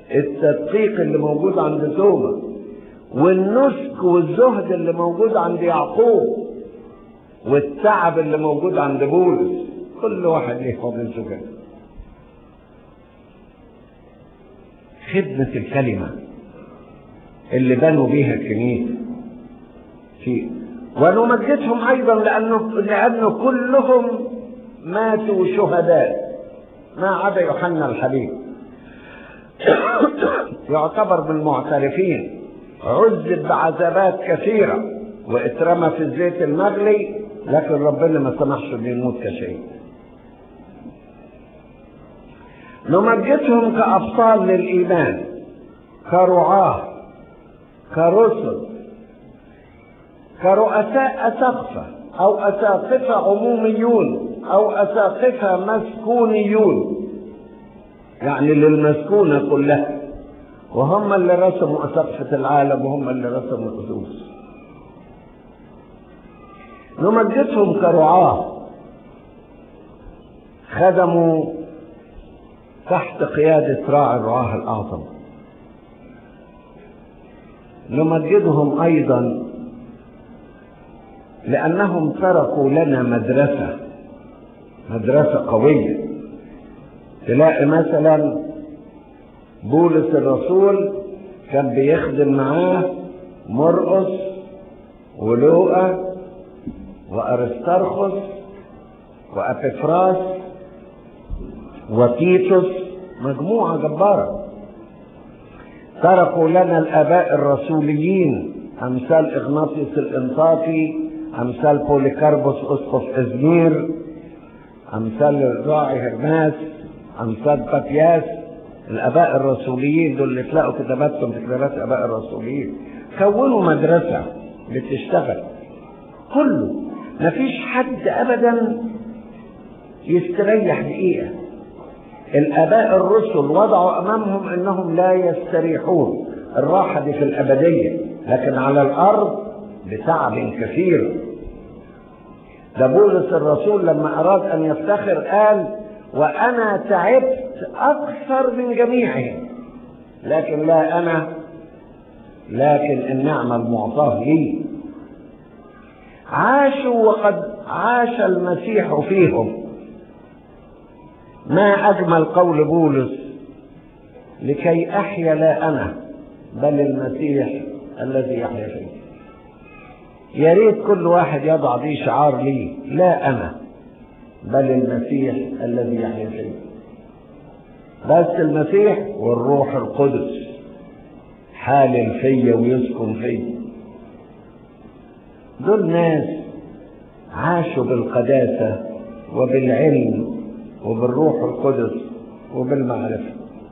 التدقيق اللي موجود عند توما والنسك والزهد اللي موجود عند يعقوب والتعب اللي موجود عند بولس كل واحد ليه فضيلته كده خدمة الكلمة اللي بنوا بيها الكنيسة في ونمجدهم أيضا لأنه لأنه كلهم ماتوا شهداء ما عدا يوحنا الحبيب يعتبر من المعترفين عذب بعذابات كثيرة واترمى في الزيت المغلي لكن ربنا ما سمحش انه يموت كشيء نمجدهم كأبطال للإيمان كرعاة كرسل كرؤساء أسقفة أو أساقفة عموميون أو أساقفة مسكونيون يعني للمسكونة كلها وهم اللي رسموا أسقفة العالم وهم اللي رسموا الأسوس نمجدهم كرعاة خدموا تحت قيادة راعي الرعاة الأعظم نمجدهم أيضا لأنهم تركوا لنا مدرسة مدرسة قوية تلاقي مثلا بولس الرسول كان بيخدم معاه مرقس ولوقا وأرسترخس وأبيفراس وتيتوس مجموعة جبارة تركوا لنا الآباء الرسوليين أمثال إغناطيوس الإنطاطي أمثال بوليكاربوس أسقف إزمير أمثال الراعي هرماس أمثال بابياس الآباء الرسوليين دول اللي تلاقوا كتاباتهم في كتابات الآباء الرسوليين كونوا مدرسة بتشتغل كله مفيش حد أبدا يستريح دقيقة الآباء الرسل وضعوا أمامهم أنهم لا يستريحون الراحة دي في الأبدية لكن على الأرض بتعب كثير ده بولس الرسول لما أراد أن يفتخر قال وأنا تعبت أكثر من جميعهم لكن لا أنا لكن النعمة المعطاة لي عاشوا وقد عاش المسيح فيهم ما أجمل قول بولس لكي أحيا لا أنا بل المسيح الذي يحيا فيه يا ريت كل واحد يضع دي شعار لي لا أنا بل المسيح الذي يحيا فيه بس المسيح والروح القدس حالل فيا ويسكن فيا دول ناس عاشوا بالقداسة وبالعلم وبالروح القدس وبالمعرفة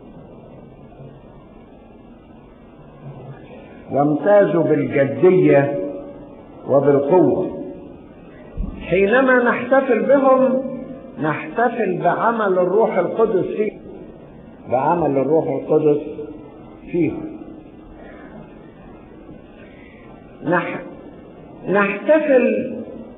وامتازوا بالجدية وبالقوة حينما نحتفل بهم نحتفل بعمل الروح القدس فيه بعمل الروح القدس فيهم نح... نحتفل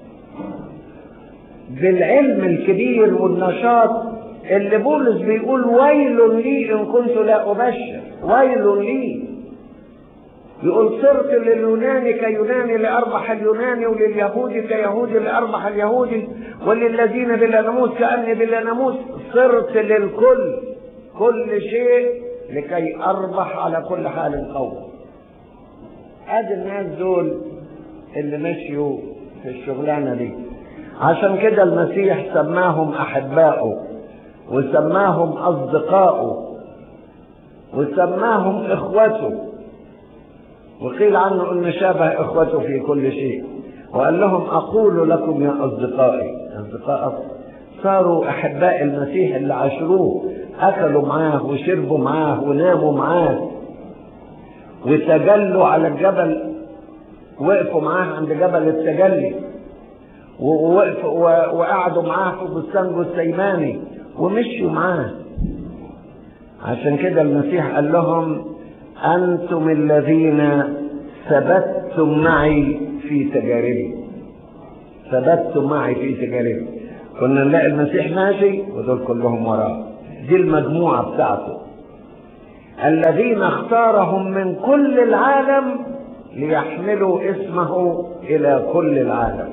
بالعلم الكبير والنشاط اللي بولس بيقول ويل لي ان كنت لا ابشر ويل لي يقول صرت لليوناني كيوناني لاربح اليوناني ولليهودي كيهودي لاربح اليهودي وللذين بلا ناموس كاني بلا ناموس صرت للكل كل شيء لكي اربح على كل حال قوم ادي الناس دول اللي مشيوا في الشغلانه دي عشان كده المسيح سماهم احباؤه وسماهم اصدقاؤه وسماهم اخوته وقيل عنه ان شابه اخوته في كل شيء وقال لهم اقول لكم يا اصدقائي اصدقاء صاروا احباء المسيح اللي عاشروه اكلوا معاه وشربوا معاه وناموا معاه وتجلوا على الجبل وقفوا معاه عند جبل التجلي ووقفوا وقعدوا معاه في بستان جثيماني ومشوا معاه عشان كده المسيح قال لهم أنتم الذين ثبتتم معي في تجاربي ثبتتم معي في تجاربي كنا نلاقي المسيح ماشي ودول كلهم وراه دي المجموعة بتاعته الذين اختارهم من كل العالم ليحملوا اسمه الى كل العالم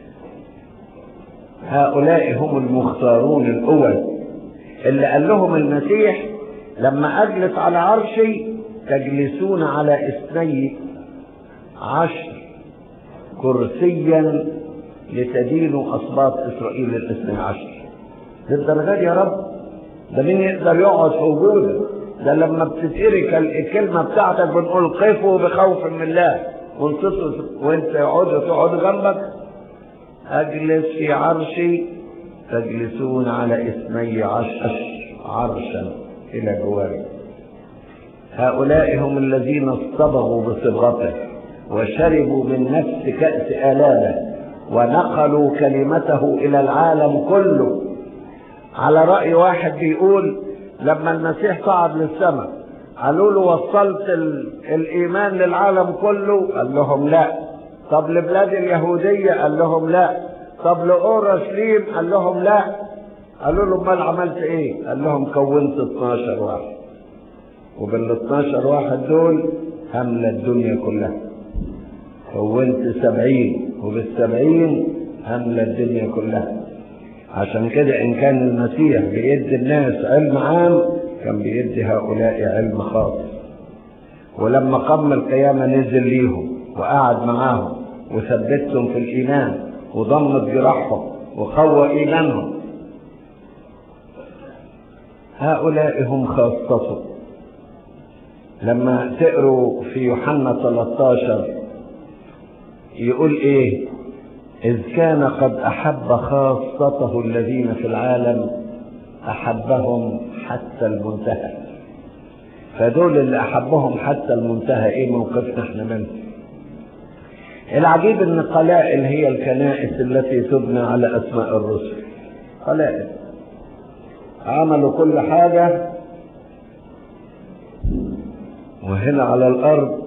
هؤلاء هم المختارون الاول اللي قال لهم المسيح لما اجلس على عرشي تجلسون على اثني عشر كرسيا لتدينوا اسباط اسرائيل الاثني عشر للدرجه دي يا رب ده مين يقدر يقعد في وجودك ده لما بتتقري الكلمه بتاعتك بنقول قفوا بخوف من الله وانتصروا وانت يقعدوا تقعدوا جنبك اجلس في عرشي تجلسون على اثني عشر عرشا الى جواري هؤلاء هم الذين اصطبغوا بصبغته وشربوا من نفس كأس آلامه ونقلوا كلمته إلى العالم كله على رأي واحد بيقول لما المسيح صعد للسماء قالوا له وصلت الإيمان للعالم كله قال لهم لا طب لبلاد اليهودية قال لهم لا طب لأورشليم قال لهم لا قالوا له امال عملت ايه قال لهم كونت 12 واحد وبال 12 واحد دول هملة الدنيا كلها كونت سبعين وبالسبعين هملة الدنيا كلها عشان كده ان كان المسيح بيدي الناس علم عام كان بيدي هؤلاء علم خاص ولما قام القيامة نزل ليهم وقعد معاهم وثبتهم في الإيمان وضمت جراحهم وقوى إيمانهم هؤلاء هم خاصته لما تقروا في يوحنا 13 يقول ايه اذ كان قد احب خاصته الذين في العالم احبهم حتى المنتهى فدول اللي احبهم حتى المنتهى ايه موقفنا احنا منهم العجيب ان قلائل هي الكنائس التي تبنى على اسماء الرسل قلائل عملوا كل حاجه وهنا على الارض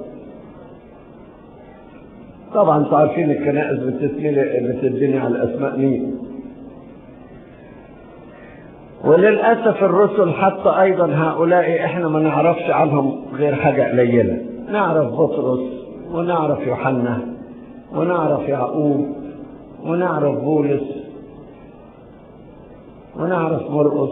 طبعا انتوا عارفين الكنائس بتتبني على اسماء مين وللاسف الرسل حتى ايضا هؤلاء احنا ما نعرفش عنهم غير حاجه قليله نعرف بطرس ونعرف يوحنا ونعرف يعقوب ونعرف بولس ونعرف مرقس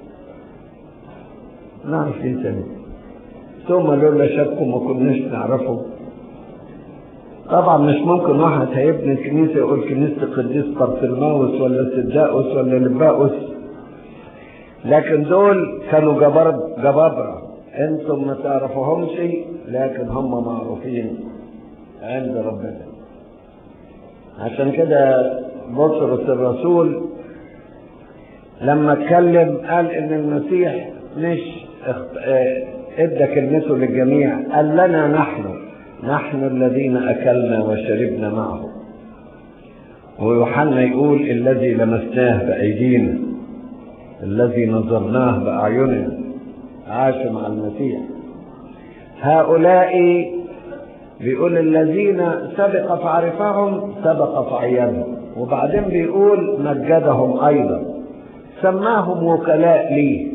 نعرف ايه تاني ثم لولا شكوا ما كناش نعرفه طبعا مش ممكن واحد هيبني كنيسة يقول كنيسة القديس قرطلماوس ولا سداؤس ولا لباؤس لكن دول كانوا جبار جبابرة انتم ما تعرفوهمش لكن هم معروفين عند ربنا عشان كده بطرس الرسول لما اتكلم قال ان المسيح مش ادى كلمته للجميع قال لنا نحن نحن الذين اكلنا وشربنا معه ويوحنا يقول الذي لمسناه بايدينا الذي نظرناه باعيننا عاش مع المسيح هؤلاء بيقول الذين سبق فعرفهم سبق فعينهم وبعدين بيقول مجدهم ايضا سماهم وكلاء ليه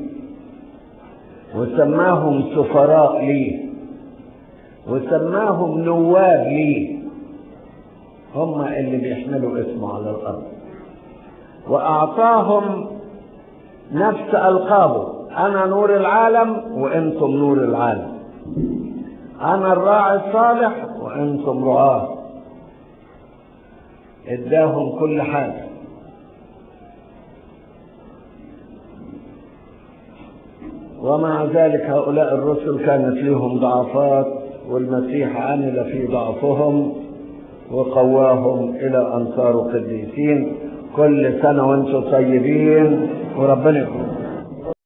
وسماهم سفراء ليه وسماهم نواب ليه هم اللي بيحملوا اسمه على الارض واعطاهم نفس القابه انا نور العالم وانتم نور العالم انا الراعي الصالح وانتم رعاه اداهم كل حاجه ومع ذلك هؤلاء الرسل كانت لهم ضعفات والمسيح عمل في ضعفهم وقواهم الى ان صاروا قديسين كل سنه وانتم طيبين وربنا يكون